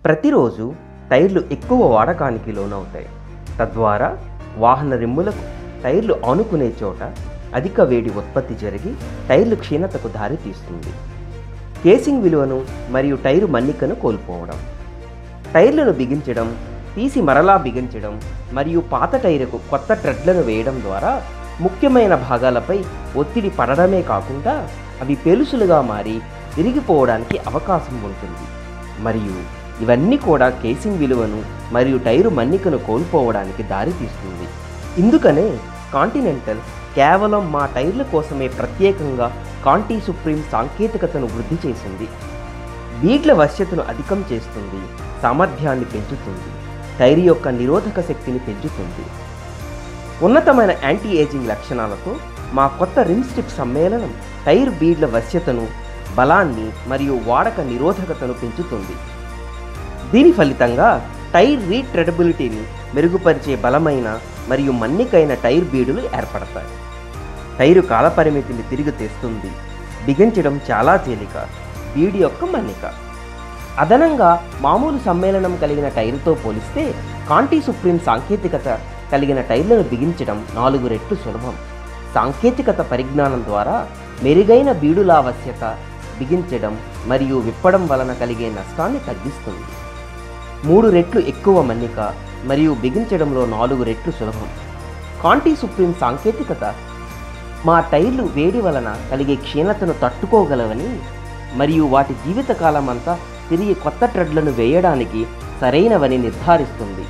ప్రతిరోజు టైర్లు ఎక్కువ వాడకానికి లోనవుతాయి తద్వారా వాహన రిమ్ములకు టైర్లు ఆనుకునే చోట అధిక వేడి ఉత్పత్తి జరిగి టైర్లు క్షీణతకు దారితీస్తుంది కేసింగ్ విలువను మరియు టైరు మన్నికను కోల్పోవడం టైర్లను బిగించడం తీసి మరలా బిగించడం మరియు పాత టైరుకు కొత్త ట్రెడ్లను వేయడం ద్వారా ముఖ్యమైన భాగాలపై ఒత్తిడి పడడమే కాకుండా అవి పెలుసులుగా మారి విరిగిపోవడానికి అవకాశం ఉంటుంది మరియు ఇవన్నీ కూడా కేసింగ్ విలువను మరియు టైరు మన్నికను కోల్పోవడానికి దారితీస్తుంది ఇందుకనే కాంటినెంటల్ కేవలం మా టైర్ల కోసమే ప్రత్యేకంగా కాంటీ సుప్రీం సాంకేతికతను వృద్ధి చేసింది బీట్ల వశ్యతను అధికం చేస్తుంది సామర్థ్యాన్ని పెంచుతుంది టైర్ యొక్క నిరోధక శక్తిని పెంచుతుంది ఉన్నతమైన యాంటీ ఏజింగ్ లక్షణాలతో మా కొత్త రిమ్ స్ట్రిప్ సమ్మేళనం టైర్ బీడ్ల వశ్యతను బలాన్ని మరియు వాడక నిరోధకతను పెంచుతుంది దీని ఫలితంగా టైర్ రీట్రెడబిలిటీని మెరుగుపరిచే బలమైన మరియు మన్నికైన టైర్ బీడులు ఏర్పడతాయి టైరు కాలపరిమితిని తిరిగి తెస్తుంది బిగించడం చాలా తేలిక బీడి యొక్క మన్నిక అదనంగా మామూలు సమ్మేళనం కలిగిన టైరుతో పోలిస్తే కాంటీ సుప్రీం సాంకేతికత కలిగిన టైర్లను బిగించడం నాలుగు రెట్లు సులభం సాంకేతికత పరిజ్ఞానం ద్వారా మెరుగైన బీడులావశ్యత బిగించడం మరియు విప్పడం వలన కలిగే నష్టాన్ని తగ్గిస్తుంది మూడు రెట్లు ఎక్కువ మన్నిక మరియు బిగించడంలో నాలుగు రెట్లు సులభం కాంటీ సుప్రీం సాంకేతికత మా టైర్లు వేడి వలన కలిగే క్షీణతను తట్టుకోగలవని మరియు వాటి జీవితకాలం అంతా తిరిగి కొత్త ట్రెడ్లను వేయడానికి సరైనవని నిర్ధారిస్తుంది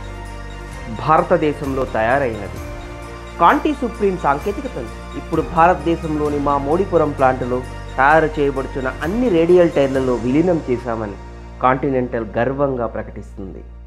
భారతదేశంలో తయారైనది కాంటీ సుప్రీం సాంకేతికతను ఇప్పుడు భారతదేశంలోని మా మోడిపురం ప్లాంటులో తయారు చేయబడుచున్న అన్ని రేడియల్ టైర్లలో విలీనం చేశామని కాంటినెంటల్ గర్వంగా ప్రకటిస్తుంది